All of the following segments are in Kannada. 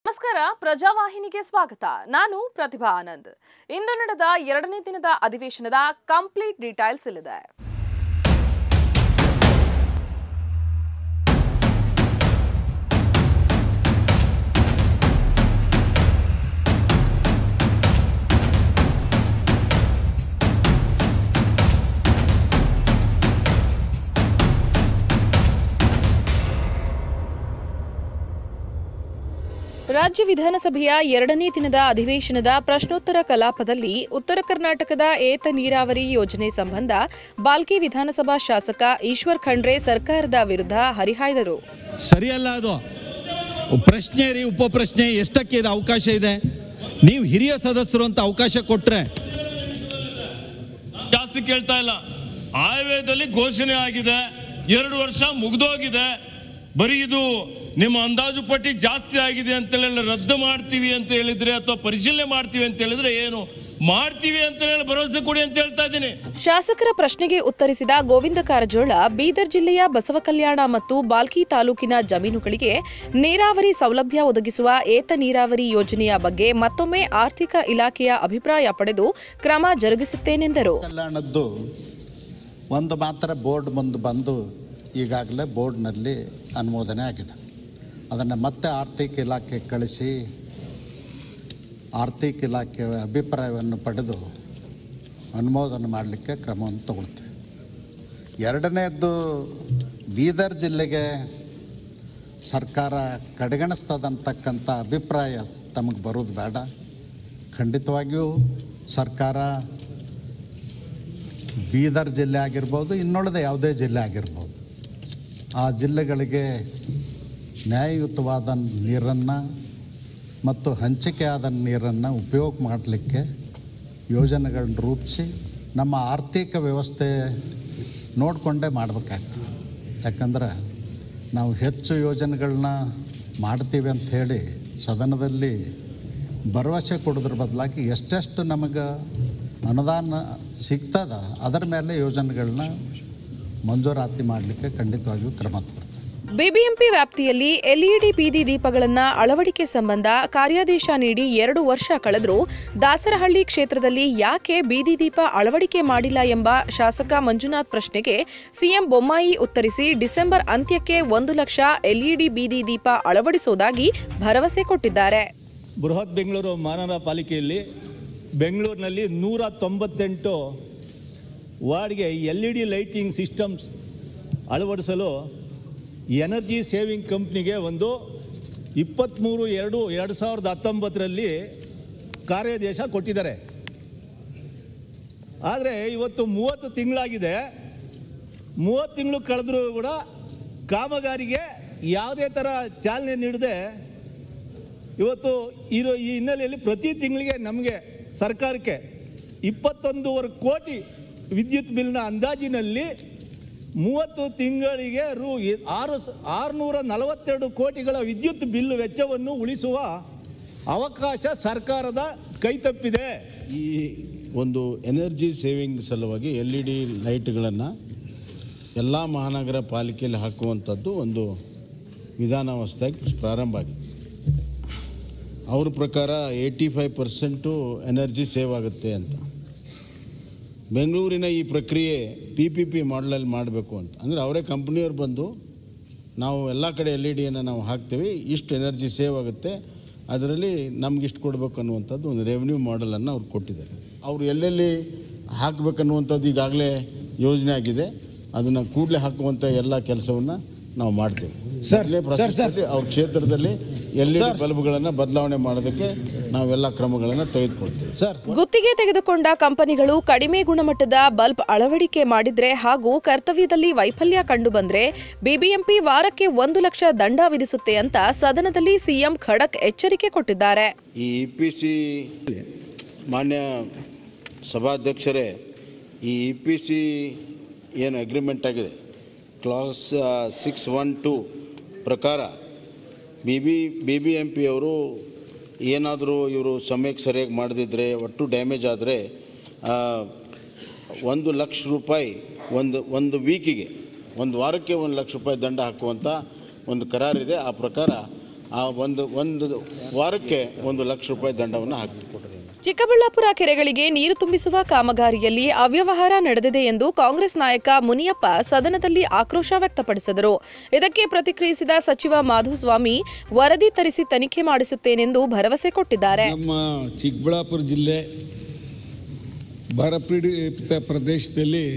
ನಮಸ್ಕಾರ ಪ್ರಜಾವಾಹಿನಿಗೆ ಸ್ವಾಗತ ನಾನು ಪ್ರತಿಭಾ ಆನಂದ್ ಇಂದು ನಡೆದ ಎರಡನೇ ದಿನದ ಅಧಿವೇಶನದ ಕಂಪ್ಲೀಟ್ ಡೀಟೈಲ್ಸ್ ಇಲ್ಲಿದೆ ರಾಜ್ಯ ವಿಧಾನಸಭೆಯ ಎರಡನೇ ದಿನದ ಅಧಿವೇಶನದ ಪ್ರಶ್ನೋತ್ತರ ಕಲಾಪದಲ್ಲಿ ಉತ್ತರ ಕರ್ನಾಟಕದ ಏತ ನೀರಾವರಿ ಯೋಜನೆ ಸಂಬಂಧ ಬಾಲ್ಕಿ ವಿಧಾನಸಭಾ ಶಾಸಕ ಈಶ್ವರ್ ಖಂಡ್ರೆ ಸರ್ಕಾರದ ವಿರುದ್ಧ ಹರಿಹಾಯ್ದರು ಸರಿಯಲ್ಲ ಅದು ಪ್ರಶ್ನೆ ರೀ ಉಪ ಪ್ರಶ್ನೆ ಎಷ್ಟಕ್ಕೆ ಇದು ಅವಕಾಶ ಇದೆ ನೀವು ಹಿರಿಯ ಸದಸ್ಯರು ಅಂತ ಅವಕಾಶ ಕೊಟ್ರೆ ಜಾಸ್ತಿ ಕೇಳ್ತಾ ಇಲ್ಲ ಆಯವ್ಯಯದಲ್ಲಿ ಘೋಷಣೆ ಆಗಿದೆ ಎರಡು ವರ್ಷ ಮುಗ್ದೋಗಿದೆ ಬರೀ ಇದು ನಿಮ್ಮ ಅಂದಾಜು ಪಟ್ಟಿ ಜಾಸ್ತಿ ಆಗಿದೆ ಅಂತ ಹೇಳಿ ರದ್ದು ಮಾಡ್ತೀವಿ ಅಂತ ಹೇಳಿದ್ರೆ ಅಥವಾ ಪರಿಶೀಲನೆ ಮಾಡ್ತೀವಿ ಅಂತ ಹೇಳಿದ್ರೆ ಏನು ಮಾಡ್ತೀವಿ ಅಂತ ಹೇಳಿ ಭರವಸೆ ಕೊಡಿ ಅಂತ ಹೇಳ್ತಾ ಇದ್ದೀನಿ ಶಾಸಕರ ಪ್ರಶ್ನೆಗೆ ಉತ್ತರಿಸಿದ ಗೋವಿಂದ ಕಾರಜೋಳ ಬೀದರ್ ಜಿಲ್ಲೆಯ ಬಸವಕಲ್ಯಾಣ ಮತ್ತು ಬಾಲ್ಕಿ ತಾಲೂಕಿನ ಜಮೀನುಗಳಿಗೆ ನೀರಾವರಿ ಸೌಲಭ್ಯ ಒದಗಿಸುವ ಏತ ನೀರಾವರಿ ಯೋಜನೆಯ ಬಗ್ಗೆ ಮತ್ತೊಮ್ಮೆ ಆರ್ಥಿಕ ಇಲಾಖೆಯ ಅಭಿಪ್ರಾಯ ಪಡೆದು ಕ್ರಮ ಜರುಗಿಸುತ್ತೇನೆಂದರು ಕಲ್ಯಾಣದ್ದು ಒಂದು ಮಾತ್ರ ಬೋರ್ಡ್ ಮುಂದೆ ಬಂದು ಈಗಾಗಲೇ ಬೋರ್ಡ್ನಲ್ಲಿ ಅನುಮೋದನೆ ಆಗಿದೆ ಅದನ್ನು ಮತ್ತೆ ಆರ್ಥಿಕ ಇಲಾಖೆ ಕಳಿಸಿ ಆರ್ಥಿಕ ಇಲಾಖೆಯ ಅಭಿಪ್ರಾಯವನ್ನು ಪಡೆದು ಅನುಮೋದನೆ ಮಾಡಲಿಕ್ಕೆ ಕ್ರಮವನ್ನು ತಗೊಳ್ತೀವಿ ಎರಡನೇದ್ದು ಬೀದರ್ ಜಿಲ್ಲೆಗೆ ಸರ್ಕಾರ ಕಡೆಗಣಿಸ್ತದಂತಕ್ಕಂಥ ಅಭಿಪ್ರಾಯ ತಮಗೆ ಬರೋದು ಬೇಡ ಖಂಡಿತವಾಗಿಯೂ ಸರ್ಕಾರ ಬೀದರ್ ಜಿಲ್ಲೆ ಆಗಿರ್ಬೋದು ಇನ್ನುಳಿದ ಯಾವುದೇ ಜಿಲ್ಲೆ ಆಗಿರ್ಬೋದು ಆ ಜಿಲ್ಲೆಗಳಿಗೆ ನ್ಯಾಯಯುತವಾದ ನೀರನ್ನು ಮತ್ತು ಹಂಚಿಕೆಯಾದ ನೀರನ್ನು ಉಪಯೋಗ ಮಾಡಲಿಕ್ಕೆ ಯೋಜನೆಗಳನ್ನ ರೂಪಿಸಿ ನಮ್ಮ ಆರ್ಥಿಕ ವ್ಯವಸ್ಥೆ ನೋಡಿಕೊಂಡೇ ಮಾಡಬೇಕಾಗ್ತದೆ ಯಾಕಂದ್ರೆ ನಾವು ಹೆಚ್ಚು ಯೋಜನೆಗಳನ್ನ ಮಾಡ್ತೀವಿ ಅಂತ ಹೇಳಿ ಸದನದಲ್ಲಿ ಭರವಸೆ ಕೊಡೋದ್ರ ಬದಲಾಗಿ ಎಷ್ಟೆಷ್ಟು ನಮಗೆ ಅನುದಾನ ಸಿಗ್ತದ ಅದರ ಮೇಲೆ ಯೋಜನೆಗಳನ್ನ ಮಂಜೂರಾತಿ ಮಾಡಲಿಕ್ಕೆ ಖಂಡಿತವಾಗಿಯೂ ಕ್ರಮ ತಗೊಳ್ತೀವಿ ಬಿಬಿಎಂಪಿ ವ್ಯಾಪ್ತಿಯಲ್ಲಿ ಎಲ್ಇಡಿ ಬೀದಿ ದೀಪಗಳನ್ನು ಅಳವಡಿಕೆ ಸಂಬಂಧ ಕಾರ್ಯಾದೇಶ ನೀಡಿ ಎರಡು ವರ್ಷ ಕಳೆದರೂ ದಾಸರಹಳ್ಳಿ ಕ್ಷೇತ್ರದಲ್ಲಿ ಯಾಕೆ ಬೀದಿ ದೀಪ ಅಳವಡಿಕೆ ಮಾಡಿಲ್ಲ ಎಂಬ ಶಾಸಕ ಮಂಜುನಾಥ್ ಪ್ರಶ್ನೆಗೆ ಸಿಎಂ ಬೊಮ್ಮಾಯಿ ಉತ್ತರಿಸಿ ಡಿಸೆಂಬರ್ ಅಂತ್ಯಕ್ಕೆ ಒಂದು ಲಕ್ಷ ಎಲ್ಇಡಿ ಬೀದಿ ದೀಪ ಅಳವಡಿಸುವುದಾಗಿ ಭರವಸೆ ಕೊಟ್ಟಿದ್ದಾರೆ ಬೃಹತ್ ಬೆಂಗಳೂರು ಮಹಾನಗರ ಪಾಲಿಕೆಯಲ್ಲಿ ಬೆಂಗಳೂರಿನಲ್ಲಿ ನೂರ ತೊಂಬತ್ತೆಂಟು ವಾರ್ಡ್ಗೆ L E D lighting systems ಅಳವಡಿಸಲು ಎನರ್ಜಿ ಸೇವಿಂಗ್ ಕಂಪ್ನಿಗೆ ಒಂದು ಇಪ್ಪತ್ತ್ಮೂರು ಎರಡು ಎರಡು ಸಾವಿರದ ಹತ್ತೊಂಬತ್ತರಲ್ಲಿ ಕಾರ್ಯಾದೇಶ ಕೊಟ್ಟಿದ್ದಾರೆ ಆದರೆ ಇವತ್ತು ಮೂವತ್ತು ತಿಂಗಳಾಗಿದೆ ಮೂವತ್ತು ತಿಂಗಳು ಕಳೆದರೂ ಕೂಡ ಕಾಮಗಾರಿಗೆ ಯಾವುದೇ ಥರ ಚಾಲನೆ ನೀಡದೆ ಇವತ್ತು ಇರೋ ಈ ಹಿನ್ನೆಲೆಯಲ್ಲಿ ಪ್ರತಿ ತಿಂಗಳಿಗೆ ನಮಗೆ ಸರ್ಕಾರಕ್ಕೆ ಇಪ್ಪತ್ತೊಂದೂವರೆ ಕೋಟಿ ವಿದ್ಯುತ್ ಬಿಲ್ನ ಅಂದಾಜಿನಲ್ಲಿ ಮೂವತ್ತು ತಿಂಗಳಿಗೆ ರು ಎ- ಆರು ಸ- ಆರುನೂರ ನಲವತ್ತೆರಡು ಕೋಟಿಗಳ ವಿದ್ಯುತ್ ಬಿಲ್ ವೆಚ್ಚವನ್ನು ಉಳಿಸುವ ಅವಕಾಶ ಸರ್ಕಾರದ ಕೈತಪ್ಪಿದೆ ಈ ಒಂದು ಎನರ್ಜಿ ಸೇವಿಂಗ್ ಸಲುವಾಗಿ ಎಲ್ ಇ ಡಿ ಲೈಟ್ಗಳನ್ನು ಎಲ್ಲ ಮಹಾನಗರ ಪಾಲಿಕೆಯಲ್ಲಿ ಹಾಕುವಂಥದ್ದು ಒಂದು ವಿಧಾನ ಹೊಸದಾಗಿ ಪ್ರಾರಂಭ ಆಗಿದೆ ಅವ್ರ ಪ್ರಕಾರ eighty five percent energy save ಆಗುತ್ತೆ ಅಂತ ಬೆಂಗಳೂರಿನ ಈ ಪ್ರಕ್ರಿಯೆ ಪಿ ಪಿ ಪಿ ಮಾಡಲಲ್ಲಿ ಮಾಡಬೇಕು ಅಂತ ಅಂದರೆ ಅವರೇ ಕಂಪ್ನಿಯವ್ರು ಬಂದು ನಾವು ಎಲ್ಲ ಕಡೆ ಎಲ್ ಇ ಡಿಯನ್ನು ನಾವು ಹಾಕ್ತೀವಿ ಇಷ್ಟು ಎನರ್ಜಿ ಸೇವ್ ಆಗುತ್ತೆ ಅದರಲ್ಲಿ ನಮ್ಗೆ ಇಷ್ಟು ಕೊಡಬೇಕು ಅನ್ನುವಂಥದ್ದು ಒಂದು ರೆವೆನ್ಯೂ ಮಾಡಲನ್ನು ಅವ್ರು ಕೊಟ್ಟಿದ್ದಾರೆ ಅವರು ಎಲ್ಲೆಲ್ಲಿ ಹಾಕಬೇಕನ್ನುವಂಥದ್ದು ಈಗಾಗಲೇ ಯೋಜನೆ ಆಗಿದೆ ಅದನ್ನು ಕೂಡಲೇ ಹಾಕುವಂಥ ಎಲ್ಲ ಕೆಲಸವನ್ನು ನಾವು ಮಾಡ್ತೇವೆ ಸರ್, ಮೊದಲೇ ಸರ್, ಸರ್. ಪ್ರದೇಶದಲ್ಲಿ ಅವ್ರ ಕ್ಷೇತ್ರದಲ್ಲಿ ಎಲ್ ಇ ಡಿ ಬಲ್ಬ್ಗಳನ್ನು ಬದಲಾವಣೆ ಮಾಡೋದಕ್ಕೆ ನಾವೆಲ್ಲ ಕ್ರಮಗಳನ್ನು ತೆಗೆದುಕೊಳ್ತೇವೆ ಸರ್ ಗುತ್ತಿಗೆ ತೆಗೆದುಕೊಂಡ ಕಂಪನಿಗಳು ಕಡಿಮೆ ಗುಣಮಟ್ಟದ ಬಲ್ಬ್ ಅಳವಡಿಕೆ ಮಾಡಿದ್ರೆ ಹಾಗೂ ಕರ್ತವ್ಯದಲ್ಲಿ ವೈಫಲ್ಯ ಕಂಡುಬಂದ್ರೆ ಬಿಬಿಎಂಪಿ ವಾರಕ್ಕೆ ಒಂದು ಲಕ್ಷ ದಂಡ ವಿಧಿಸುತ್ತೆ ಅಂತ ಸದನದಲ್ಲಿ ಸಿಎಂ ಖಡಕ್ ಎಚ್ಚರಿಕೆ ಕೊಟ್ಟಿದ್ದಾರೆ ಈ ಇ ಪಿ ಸಿ ಮಾನ್ಯ ಸಭಾಧ್ಯಕ್ಷರೇ ಈ ಇ ಪಿ ಸಿ ಏನು ಅಗ್ರಿಮೆಂಟ್ ಆಗಿದೆ ಕ್ಲಾಸ್ ಸಿಕ್ಸ್ ಒನ್ ಟು ಪ್ರಕಾರ B B B B M P ಅವರು ಏನಾದರೂ ಇವರು ಸಮಯಕ್ಕೆ ಸರಿಯಾಗಿ ಮಾಡದಿದ್ದರೆ ಒಟ್ಟು ಡ್ಯಾಮೇಜ್ ಆದರೆ ಒಂದು ಲಕ್ಷ ರೂಪಾಯಿ ಒಂದು ಒಂದು ವೀಕಿಗೆ ಒಂದು ವಾರಕ್ಕೆ ಒಂದು ಲಕ್ಷ ರೂಪಾಯಿ ದಂಡ ಹಾಕುವಂಥ ಒಂದು ಕರಾರಿದೆ ಆ ಪ್ರಕಾರ ಆ ಒಂದು ಒಂದು ವಾರಕ್ಕೆ ಒಂದು ಲಕ್ಷ ರೂಪಾಯಿ ದಂಡವನ್ನು ಹಾಕ್ತೀವಿ ಚಿಕ್ಕಬಳ್ಳಾಪುರ ಕೆರೆಗಳಿಗೆ ನೀರು ತುಂಬಿಸುವ ಕಾಮಗಾರಿಯಲ್ಲಿ ಅವ್ಯವಹಾರ ನಡೆದಿದೆ ಎಂದು ಕಾಂಗ್ರೆಸ್ ನಾಯಕ ಮುನಿಯಪ್ಪ ಸದನದಲ್ಲಿ ಆಕ್ರೋಶ ವ್ಯಕ್ತಪಡಿಸಿದರು ಇದಕ್ಕೆ ಪ್ರತಿಕ್ರಿಯಿಸಿದ ಸಚಿವ ಮಾಧುಸ್ವಾಮಿ ವರದಿ ತರಿಸಿ ತನಿಖೆ ಮಾಡಿಸುತ್ತೇನೆಂದು ಭರವಸೆ ಕೊಟ್ಟಿದ್ದಾರೆ ನಮ್ಮ ಚಿಕ್ಕಬಳ್ಳಾಪುರ ಜಿಲ್ಲೆ ಬರಪೀಡಿತ ಪ್ರದೇಶದಲ್ಲಿ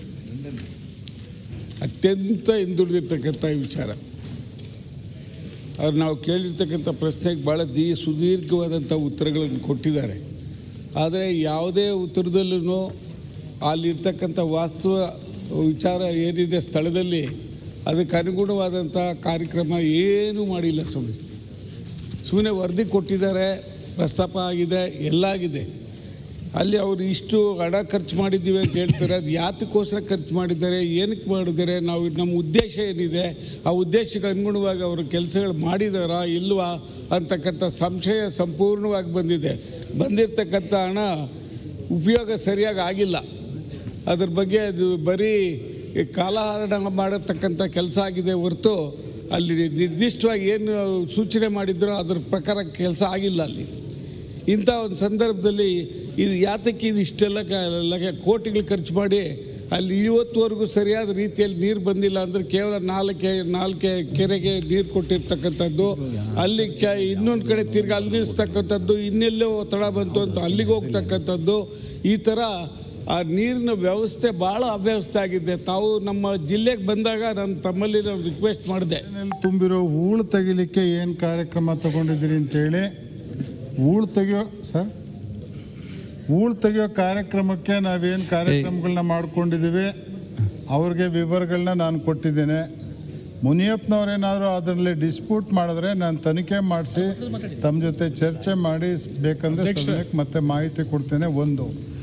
ಅತ್ಯಂತ ಹಿಂದುಳಿದಿರ್ತಕ್ಕಂಥ ವಿಚಾರ ಅವ್ರು ನಾವು ಕೇಳಿರ್ತಕ್ಕಂಥ ಪ್ರಶ್ನೆಗೆ ಭಾಳ ದಿ ಸುದೀರ್ಘವಾದಂಥ ಉತ್ತರಗಳನ್ನು ಕೊಟ್ಟಿದ್ದಾರೆ ಆದರೆ ಯಾವುದೇ ಉತ್ತರದಲ್ಲೂ ಅಲ್ಲಿರ್ತಕ್ಕಂಥ ವಾಸ್ತವ ವಿಚಾರ ಏನಿದೆ ಸ್ಥಳದಲ್ಲಿ ಅದಕ್ಕೆ ಅನುಗುಣವಾದಂಥ ಕಾರ್ಯಕ್ರಮ ಏನೂ ಮಾಡಿಲ್ಲ ಸ್ವಾಮಿ ಸುಮ್ಮನೆ ವರದಿ ಕೊಟ್ಟಿದ್ದಾರೆ ಪ್ರಸ್ತಾಪ ಆಗಿದೆ ಎಲ್ಲ ಆಗಿದೆ ಅಲ್ಲಿ ಅವರು ಇಷ್ಟು ಹಣ ಖರ್ಚು ಮಾಡಿದ್ದೀವಿ ಅಂತ ಹೇಳ್ತಾರೆ ಅದು ಯಾತಕ್ಕೋಸ್ಕರ ಖರ್ಚು ಮಾಡಿದ್ದಾರೆ ಏನಕ್ಕೆ ಮಾಡಿದ್ದಾರೆ ನಾವು ನಮ್ಮ ಉದ್ದೇಶ ಏನಿದೆ ಆ ಉದ್ದೇಶಕ್ಕೆ ಅನುಗುಣವಾಗಿ ಅವರು ಕೆಲಸಗಳು ಮಾಡಿದಾರಾ ಇಲ್ವಾ ಅಂತಕ್ಕಂಥ ಸಂಶಯ ಸಂಪೂರ್ಣವಾಗಿ ಬಂದಿದೆ ಬಂದಿರತಕ್ಕಂಥ ಹಣ ಉಪಯೋಗ ಸರಿಯಾಗಿ ಆಗಿಲ್ಲ ಅದ್ರ ಬಗ್ಗೆ ಅದು ಬರೀ ಕಾಲಹರಣ ಮಾಡತಕ್ಕಂಥ ಕೆಲಸ ಆಗಿದೆ ಹೊರತು ಅಲ್ಲಿ ನಿರ್ದಿಷ್ಟವಾಗಿ ಏನು ಸೂಚನೆ ಮಾಡಿದ್ರೋ ಅದ್ರ ಪ್ರಕಾರ ಕೆಲಸ ಆಗಿಲ್ಲ ಅಲ್ಲಿ ಇಂಥ ಒಂದು ಸಂದರ್ಭದಲ್ಲಿ ಇದು ಯಾತಕ್ಕೆ ಇದು ಇಷ್ಟೆಲ್ಲ ಕ- ಲಕ್ಷ ಕೋಟಿಗಳು ಖರ್ಚು ಮಾಡಿ ಅಲ್ಲಿ ಇವತ್ತುವರೆಗೂ ಸರಿಯಾದ ರೀತಿಯಲ್ಲಿ ನೀರು ಬಂದಿಲ್ಲ ಅಂದರೆ ಕೇವಲ ನಾಲ್ಕೆ ನಾಲ್ಕೆ ಕೆರೆಗೆ ನೀರು ಕೊಟ್ಟಿರ್ತಕ್ಕಂಥದ್ದು ಅಲ್ಲಿ ಕೆ ಇನ್ನೊಂದು ಕಡೆ ತಿರ್ಗಿ ಅಲ್ಲಿ ನಿಲ್ಲಿಸ್ತಕ್ಕಂಥದ್ದು ಇನ್ನೆಲ್ಲೋ ಒತ್ತಡ ಬಂತು ಅಂತ ಅಲ್ಲಿಗೆ ಹೋಗ್ತಕ್ಕಂಥದ್ದು ಈ ಥರ ಆ ನೀರಿನ ವ್ಯವಸ್ಥೆ ಭಾಳ ಅವ್ಯವಸ್ಥೆ ಆಗಿದೆ ತಾವು ನಮ್ಮ ಜಿಲ್ಲೆಗೆ ಬಂದಾಗ ನಾನು ತಮ್ಮಲ್ಲಿ ನಾನು ರಿಕ್ವೆಸ್ಟ್ ಮಾಡಿದೆ ಮನೆಯಲ್ಲಿ ತುಂಬಿರೋ ಹೂಳು ತೆಗಿಲಿಕ್ಕೆ ಏನು ಕಾರ್ಯಕ್ರಮ ತಗೊಂಡಿದ್ದೀರಿ ಅಂತೇಳಿ ಹೂಳು ತೆಗಿಯೋ ಸರ್ ಹೂಳು ತೆಗಿಯೋ ಕಾರ್ಯಕ್ರಮಕ್ಕೆ ನಾವೇನು ಕಾರ್ಯಕ್ರಮಗಳನ್ನ ಮಾಡ್ಕೊಂಡಿದ್ದೀವಿ ಅವ್ರಿಗೆ ವಿವರಗಳನ್ನ ನಾನು ಕೊಟ್ಟಿದ್ದೇನೆ ಮುನಿಯಪ್ಪನವ್ರೇನಾದರೂ ಅದರಲ್ಲಿ ಡಿಸ್ಪ್ಯೂಟ್ ಮಾಡಿದ್ರೆ ನಾನು ತನಿಖೆ ಮಾಡಿಸಿ ತಮ್ಮ ಜೊತೆ ಚರ್ಚೆ ಮಾಡಿ ಬೇಕಂದ್ರೆ ಸದನಕ್ಕೆ ಮತ್ತೆ ಮಾಹಿತಿ ಕೊಡ್ತೇನೆ ಒಂದು